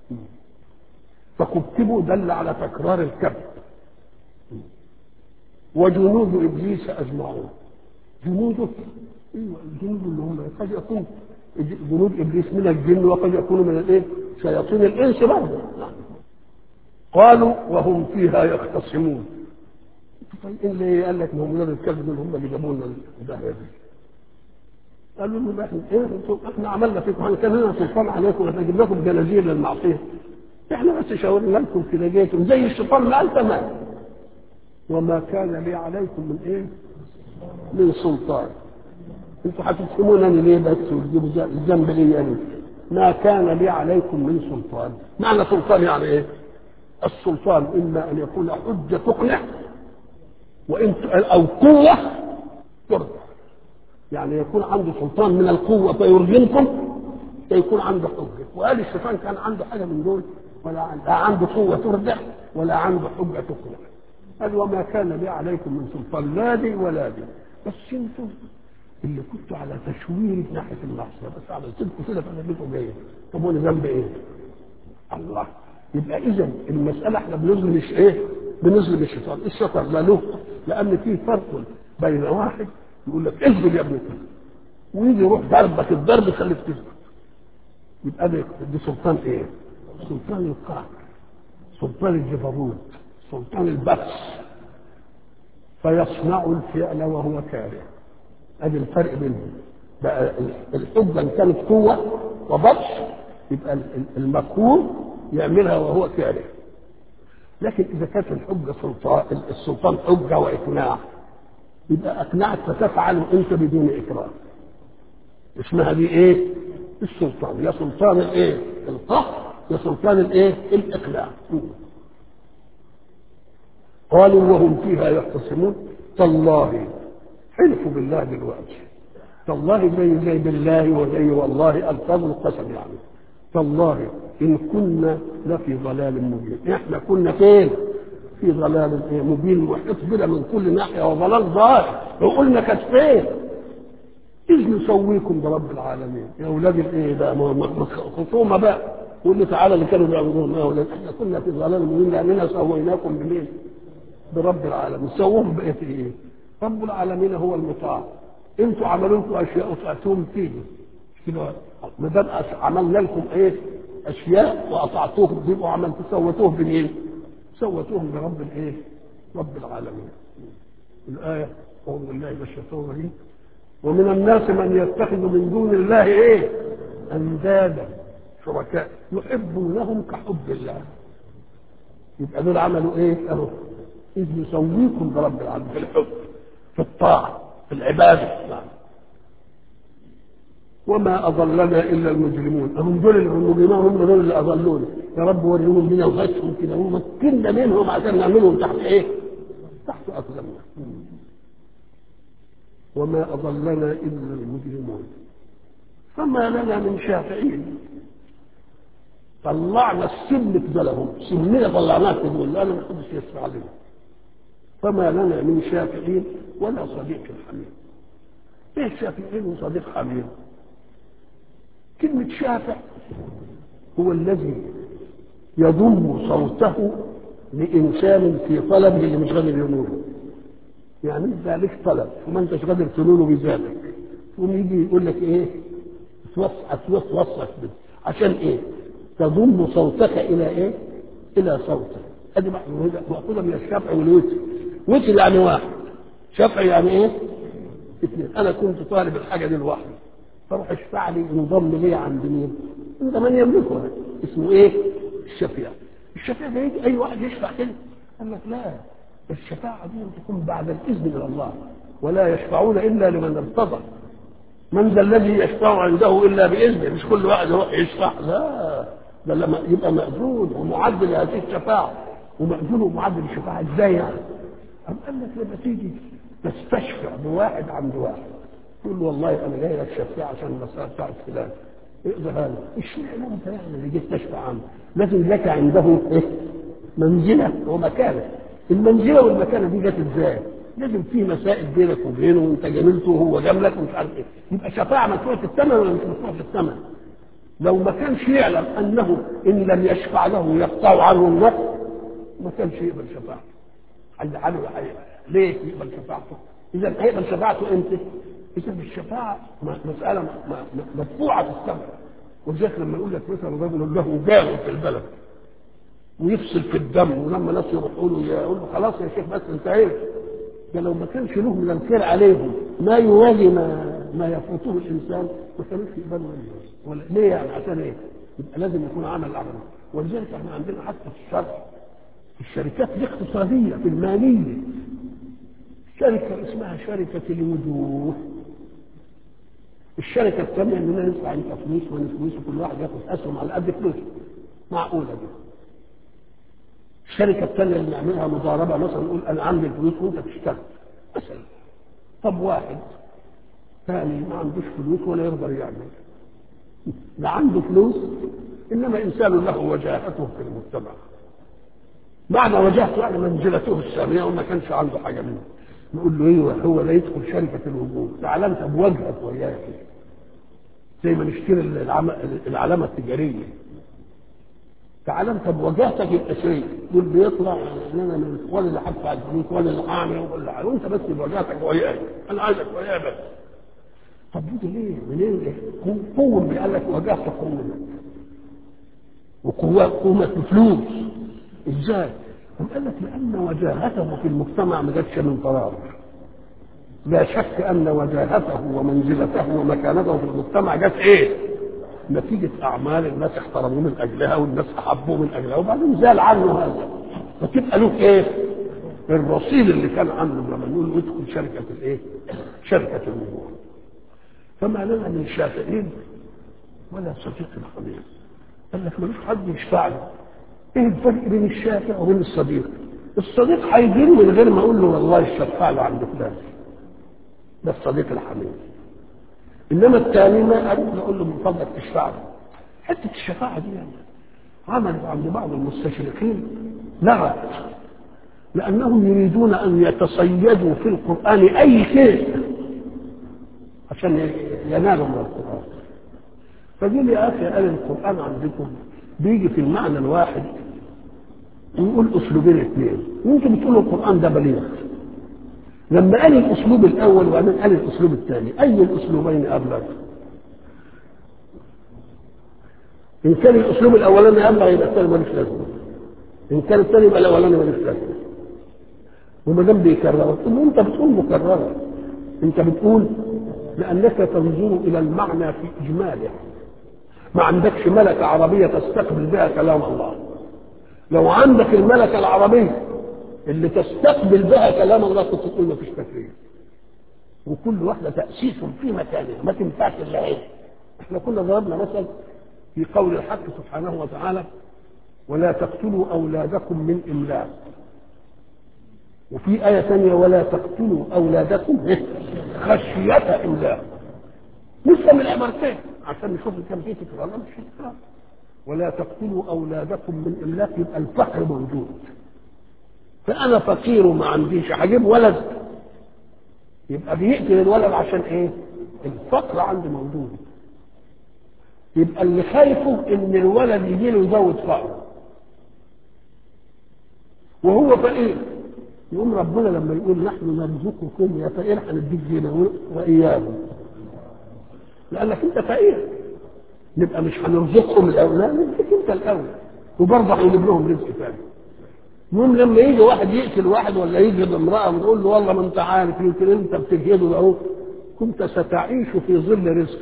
فكبكبوا دل على تكرار الكذب وجنود ابليس اجمعون جنوده ايوه الجنود اللي هم قد يكون جنود ابليس من الجن وقد يكونوا من الايه؟ شياطين الانس برضه قالوا وهم فيها يختصمون طيب ايه اللي قال لك انهم ولاد الكلب دول هم اللي جابوا لنا الدهيه دي قالوا لهم احنا ايه احنا عملنا فيكم احنا كان لنا سلطان عليكم احنا جبنا لكم جنازير للمعصيه احنا بس شاورنا لكم كده جيتم زي الشيطان ما قال تمام وما كان لي عليكم من ايه؟ من سلطان انتوا هتتهمونني ليه بس وتجيبوا الذنب لي يعني ما كان لي عليكم من سلطان معنى سلطان يعني ايه؟ السلطان اما ان يكون حجه تقنع وان او قوه ترضى يعني يكون عنده سلطان من القوه فيرجمكم فيكون عنده حجه وقال الشيطان كان عنده حاجه من دول ولا لا عنده قوه ترجع ولا عنده حجه تقنع قال وما كان لي عليكم من سلطان لا دي ولا دي بس انتم اللي كنتوا على تشوير ناحيه المعصيه بس عملت لكم كده فنبيكم جايه طب وانا ذنب ايه؟ الله يبقى اذا المساله احنا بنظلم مش ايه؟ بنظلم الشيطان، الشيطان لا له لان في فرق بين واحد يقول لك اثبت يا ابني كده ويجي يروح ضربك الضرب يخليك تثبت يبقى دي, دي سلطان ايه؟ سلطان القهر سلطان الجبروت سلطان البأس فيصنع الفعل وهو كاره ادي الفرق بينهم بقى الحجه ان كانت قوه وبطش يبقى المكروه يعملها وهو كاره لكن اذا كانت الحجه سلطان السلطان حجه واقناع يبقى اقنعت فتفعل انت بدون اكراه اسمها دي ايه؟ السلطان يا سلطان الايه؟ القهر يا سلطان الايه؟ الاقناع قالوا وهم فيها يختصمون تالله حلفوا بالله دلوقتي تالله زي زي بالله وزي والله الفاظ القسم يعني تالله ان كنا لفي ضلال مبين احنا كنا فين في ضلال مبين محيط بنا من كل ناحيه وضلال ظاهر لو قلنا كانت فين اذ نسويكم برب العالمين يا اولاد الايه بقى خصومه بقى قول له تعالى اللي كانوا بيعبدون يا اولاد احنا كنا في ضلال مبين لاننا سويناكم بمين؟ برب العالمين سووهم بقيت ايه؟ رب العالمين هو المطاع انتوا عملوا لكم اشياء وطعتوهم فيه كده ما دام عملنا لكم ايه؟ اشياء واطعتوهم يبقوا عملتوا سويتوه بمين؟ سويتوهم برب الايه؟ رب العالمين. الايه اعوذ بالله من الشيطان الرجيم ومن الناس من يتخذ من دون الله ايه؟ اندادا شركاء يحبونهم كحب الله. يبقى دول عملوا ايه؟ اهو إذ يسويكم برب العالمين في الحب في الطاعة في العبادة نعم. وما أضلنا إلا المجرمون هم دول المجرمون هم دول اللي أضلونا يا رب وريهم بنا وغشهم كده ومكنا منهم عشان نعملهم تحت إيه؟ تحت أقدامنا وما أضلنا إلا المجرمون فما لنا من شافعين طلعنا السن في لهم سننا طلعناه في دول لا ما حدش يشفع لنا فما لنا من شافعين ولا صديق حميم ايه شافعين وصديق حميم كلمة شافع هو الذي يضم صوته لإنسان في طلبه اللي مش قادر ينوله يعني انت عليك طلب وما انتش قادر تنوله بذاتك ثم يجي يقول لك ايه توصف توصف بده عشان ايه تضم صوتك الى ايه الى صوته ادي مأخوذة من الشفع والوتر وتر يعني واحد شفع يعني ايه اثنين انا كنت طالب الحاجة دي لوحدي فروح اشفع لي انضم لي عند مين عند من يملكها اسمه ايه الشفيع الشفيع ده يجي اي واحد يشفع كده قال لك لا الشفاعة دي تكون بعد الإذن من الله ولا يشفعون إلا لمن ارتضى من ذا الذي يشفع عنده إلا بإذنه مش كل واحد يروح يشفع لا ده لما يبقى مأذون ومعد لهذه الشفاعة ومأذون ومعد للشفاعة ازاي يعني؟ أم قال لك لما تيجي تستشفع بواحد عند واحد تقول له والله أنا جاي لك شفيع عشان المسألة بتاعت فلان اقضي هذا اشمعنى أنت يعني اللي جيت تشفع عنه لازم لك عنده إيه؟ منزلة ومكانة المنزله والمكانه دي جت ازاي؟ لازم في مسائل بينك وبينه وانت جاملته وهو جاملك ومش عارف ايه يبقى شفاعه مدفوعه الثمن ولا مش مدفوعه الثمن؟ لو ما كانش يعلم انه ان لم يشفع له يقطع عنه النفس ما كانش يقبل شفاعته. حد حاله ليه يقبل شفاعته؟ اذا هيقبل شفاعته امتى؟ اذا الشفاعه مساله مدفوعه الثمن ولذلك لما يقول لك مثلا رجل له جار في البلد ويفصل في الدم ولما ناس يروحوا له يقول له خلاص يا شيخ بس انتهيت ده لو ما كانش له من الخير عليهم ما يوازي ما ما يفوته الانسان ما كانوش يقبلوا منه ولا ليه يعني عشان ايه؟ يبقى لازم يكون عمل عمل ولذلك احنا عندنا حتى في الشرع الشركات الاقتصاديه في الماليه شركه اسمها شركه الوجوه الشركه الثانيه اننا ندفع انت فلوس وانا فلوس وكل واحد ياخد اسهم على قد فلوسه معقوله دي الشركة الثانية اللي نعملها مضاربة مثلا نقول أنا عندي الفلوس وأنت تشتغل مثلا طب واحد ثاني ما عندوش فلوس ولا يقدر يعمل لا عنده فلوس إنما إنسان له وجاهته في المجتمع معنى وجاهته يعني منزلته السامية وما كانش عنده حاجة منه نقول له ايوه هو لا يدخل شركة الوجود تعال انت بوجهك وياك زي ما نشتري العلامة التجارية تعال انت بوجهتك يبقى شريك دول بيطلع ان انا من ولا اللي هدفع الفلوس ولا اللي هعمل ولا وانت بس بوجهتك وياي انا عايزك وياي بس طب دي ليه؟ منين ليه؟ قوم قال لك وجهت قوة وقوة قوة بفلوس ازاي؟ قام قال لك لأن وجاهته في المجتمع ما جاتش من فراغ لا شك أن وجاهته ومنزلته ومكانته في المجتمع جت إيه؟ نتيجة أعمال الناس احترموه من أجلها والناس أحبوه من أجلها وبعدين زال عنه هذا فتبقى له إيه؟ الرصيد اللي كان عنده لما نقول ادخل شركة الإيه؟ شركة الوجوه فما لنا من شافعين ولا صديق حميم قال لك ملوش حد يشفع له ايه الفرق بين الشافع وبين الصديق الصديق هيجي من غير ما اقول له والله الشفاعة له عند فلان ده الصديق الحميم انما الثاني ما اقول له من فضلك تشفع له حته الشفاعه دي يعني عملت عند بعض المستشرقين لغط لانهم يريدون ان يتصيدوا في القران اي شيء عشان ينالوا من القران فقال يا اخي قال القران عندكم بيجي في المعنى الواحد ويقول اسلوبين اثنين وانتم بتقولوا القران ده بليغ لما قال الاسلوب الاول وبعدين قال الاسلوب الثاني اي الاسلوبين ابلغ ان كان الاسلوب الاولاني ابلغ يبقى الثاني ملوش لازمه ان كان الثاني يبقى الاولاني ملوش لازمه وما دام بيكرر تقول انت بتقول مكرره انت بتقول لانك تنظر الى المعنى في اجماله ما عندكش ملكه عربيه تستقبل بها كلام الله لو عندك الملكه العربيه اللي تستقبل بها كلام الله كنت تقول مفيش تكرير وكل واحده تاسيس في مكانها ما تنفعش الا هي احنا كنا ضربنا مثل في قول الحق سبحانه وتعالى ولا تقتلوا اولادكم من املاق وفي آية ثانية ولا تقتلوا أولادكم خشية إملاق لسه من العبارتين عشان نشوف كم في تكرار ولا مش تكرار ولا تقتلوا اولادكم من املاك يبقى الفقر موجود فانا فقير وما عنديش هجيب ولد يبقى بيقتل الولد عشان ايه الفقر عندي موجود يبقى اللي خايفه ان الولد يجي له يزود فقره وهو فقير يقوم ربنا لما يقول نحن نرزقكم يا فقير هنديك جنيه واياهم لانك انت فقير نبقى مش هنرزقهم الاولاد نديك انت الاول وبرضه هنجيب لهم رزق ثاني المهم لما يجي واحد يقتل واحد ولا يجهد امراه ونقول له والله ما انت عارف يمكن انت بتجهده اهو كنت ستعيش في ظل رزق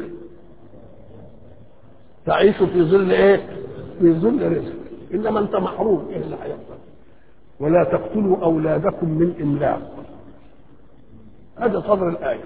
تعيش في ظل ايه؟ في ظل رزق انما انت محروم ايه اللي هيحصل؟ ولا تقتلوا اولادكم من املاق هذا صدر الايه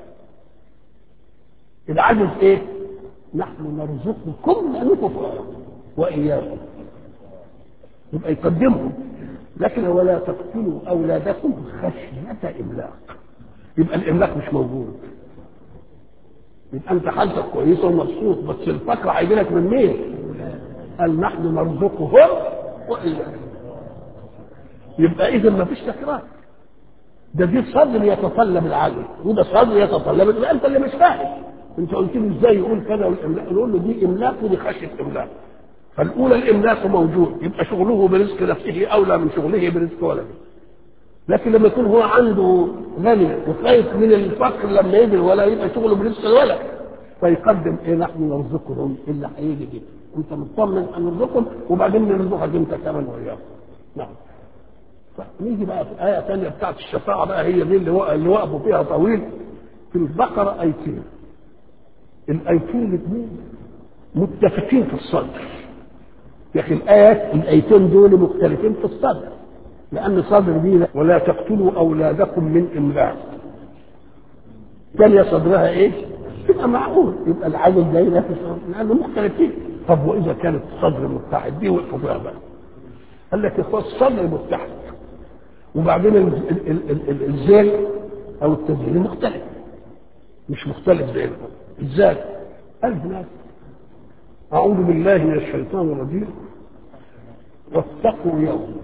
العجز ايه؟ نحن نرزقكم لانكم فقراء واياكم يبقى يقدمهم لكن ولا تقتلوا اولادكم خشيه املاق يبقى الاملاق مش موجود يبقى انت حالتك كويسه ومبسوط بس الفقر هيجي لك من مين؟ قال نحن نرزقهم واياكم يبقى اذا ما فيش تكرار ده دي صدر يتطلب العقل وده صدر يتطلب يبقى انت اللي مش فاهم انت قلت لي ازاي يقول كذا والاملاك نقول له دي املاك ودي خشيه املاك فالاولى الاملاك موجود يبقى شغله برزق نفسه اولى من شغله برزق ولده لكن لما يكون هو عنده غني وخايف من الفقر لما يجي ولا يبقى شغله برزق الولد فيقدم ايه نحن نرزقهم اللي هيجي دي انت مطمن ان نرزقهم وبعدين نرزقك انت كمان وياهم نعم نيجي بقى في آية ثانية بتاعت الشفاعة بقى هي دي اللي اللي وقفوا فيها طويل في البقرة آيتين الآيتين الاثنين متفقين في الصدر يا أخي الآيات الآيتين دول مختلفين في الصدر لأن صدر دي ولا تقتلوا أولادكم من إملاق ثانية صدرها إيه؟ يبقى معقول يبقى العدد جاي في الصدر لأنه مختلفين طب وإذا كانت الصدر متحد دي وقفوا فيها بقى قال لك يا الصدر متحد وبعدين الزيل او التزيين مختلف مش مختلف زي ازاي؟ قال هناك اعوذ بالله من الشيطان الرجيم واتقوا يوم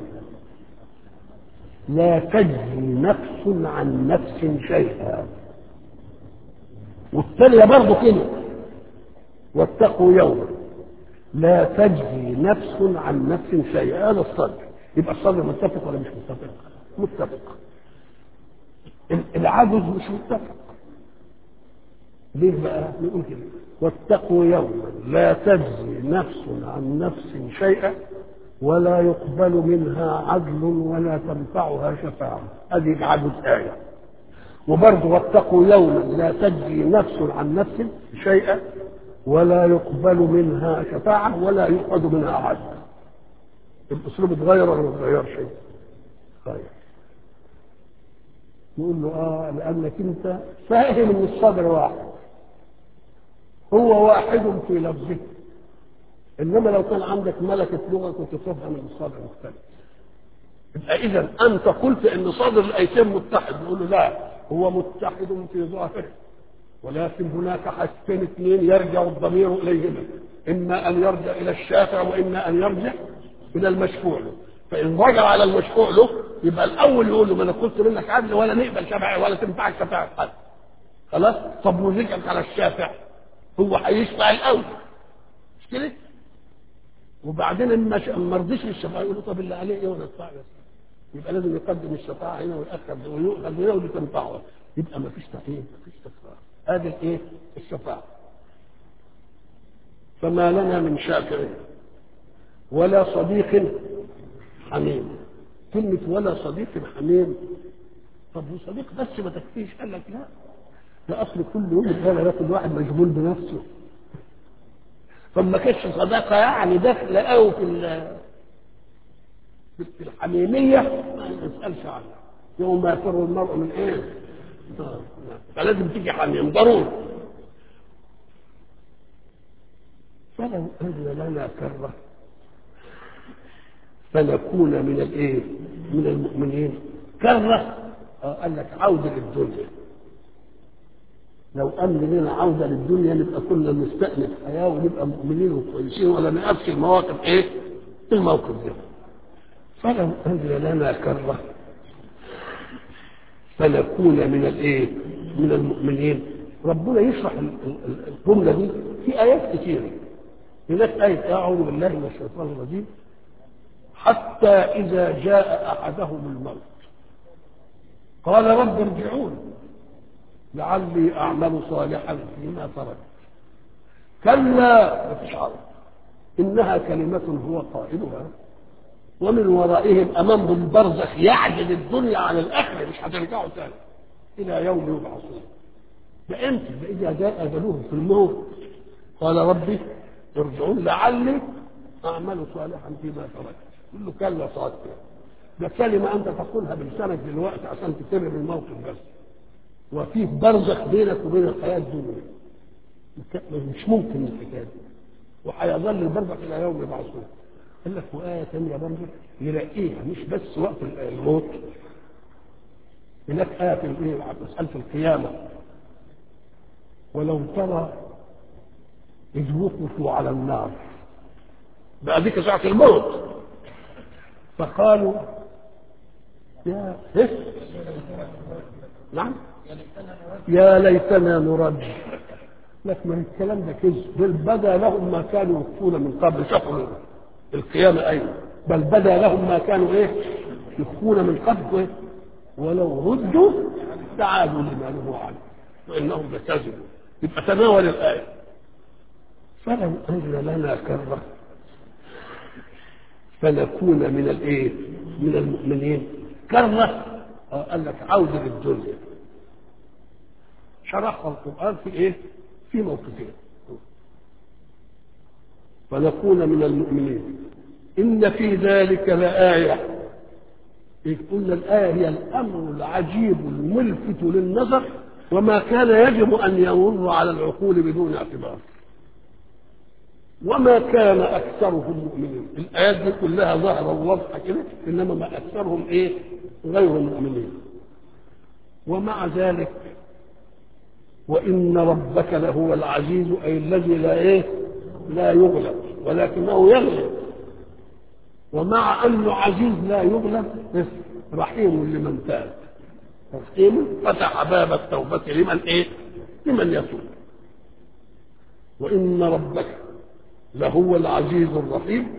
لا تجزي نفس عن نفس شيئا والثانية برضه كده واتقوا يوما لا تجزي نفس عن نفس شيئا هذا الصدر يبقى الصدر متفق ولا مش متفق؟ متفق العجز مش متفق ليه بقى نقول كده واتقوا يوما لا تجزي نفس عن نفس شيئا ولا يقبل منها عدل ولا تنفعها شفاعة هذه العجز آية وبرضه واتقوا يوما لا تجزي نفس عن نفس شيئا ولا يقبل منها شفاعة ولا يؤخذ منها عدل الأسلوب اتغير ولا ما اتغيرش شيء؟ طيب نقول له اه لانك انت فاهم ان الصدر واحد هو واحد في لفظه انما لو كان عندك ملكه لغه كنت تفهم ان الصدر مختلف يبقى اذا انت قلت ان صدر الايتين متحد نقول له لا هو متحد في ظاهره ولكن هناك حاجتين اثنين يرجع الضمير اليهما اما ان يرجع الى الشافع واما ان يرجع الى المشفوع له فان رجع على المشفوع له يبقى الاول يقول له ما انا قلت منك عدل ولا نقبل شفاعه ولا تنفعك شفاعه حد خلاص طب ورجعت على الشافع هو هيشفع الاول مش كده وبعدين اما ما رضيش للشفاعه يقول له طب اللي عليه ايه وانا ادفع بس يبقى لازم يقدم الشفاعه هنا ويأخر ويؤخذ هنا ودي تنفعه يبقى ما فيش تحقيق ما فيش تكرار هذه الايه الشفاعه فما لنا من شافع ولا صديق حميم كلمة ولا صديق حميم طب وصديق بس ما تكفيش قال لك لا ده اصل كل يوم الرجاله ياخد واحد مشغول بنفسه فما كانش صداقه يعني داخله قوي في في الحميميه ما نسالش عنها يوم ما يفر المرء من ايه؟ فلازم تيجي حميم ضروري فلو أن لنا كرة فنكون من الايه؟ من المؤمنين كرة آه قال لك عودة للدنيا لو أن لنا عودة للدنيا نبقى كنا نستأنف حياة ونبقى مؤمنين وكويسين ولا نقفش المواقف إيه؟ الموقف ده فلو أن لنا كرة فنكون من الإيه؟ من المؤمنين ربنا يشرح الجملة دي في آيات كثيرة هناك آية أعوذ بالله من الشيطان الرجيم حتى إذا جاء أحدهم الموت قال رب ارجعون لعلي أعمل صالحا فيما تركت كلا افعل إنها كلمة هو قائلها ومن ورائهم أمامهم برزخ يعجل الدنيا عن الآخرة مش هترجعوا تاني إلى يوم يبعثون ده امتى ده إذا جاء أجلهم في الموت قال ربي ارجعون لعلي أعمل صالحا فيما تركت يقول له كلا صادق ده كلمة أنت تقولها بلسانك دلوقتي عشان تكرر الموقف بس وفيه برزخ بينك وبين الحياة الدنيا مش ممكن الحكاية دي وهيظل البرزخ إلى يوم يبعثون قال لك وآية ثانية برضه يلاقيها مش بس وقت الموت هناك آية في الإيه مسألة القيامة ولو ترى إذ وقفوا على النار بقى ديك ساعة الموت فقالوا يا إيه؟ نعم يا ليتنا نرد لك ما الكلام ده كذب بل بدا لهم ما كانوا يخفون من قبل شافوا القيامة أيضا بل بدا لهم ما كانوا إيه يخفون من قبل إيه؟ ولو ردوا تعالوا لما نهوا عنه وإنهم لكاذبون يبقى تناول الآية فلو أن لنا كرة فنكون من الإيه من المؤمنين كرة قال لك عودة للدنيا شرحها القرآن في إيه في موقفين فنكون من المؤمنين إن في ذلك لآية إذ قلنا الآية هي الأمر العجيب الملفت للنظر وما كان يجب أن يمر على العقول بدون اعتبار وما كان أكثرهم مؤمنين الآيات دي كلها ظاهرة وواضحة كده إنما ما أكثرهم إيه غير مؤمنين ومع ذلك وإن ربك لهو العزيز أي الذي لا إيه لا يغلب ولكنه يغلب ومع أنه عزيز لا يغلب رحيم لمن تاب رحيم فتح باب التوبة لمن إيه لمن يتوب وإن ربك لهو العزيز الرحيم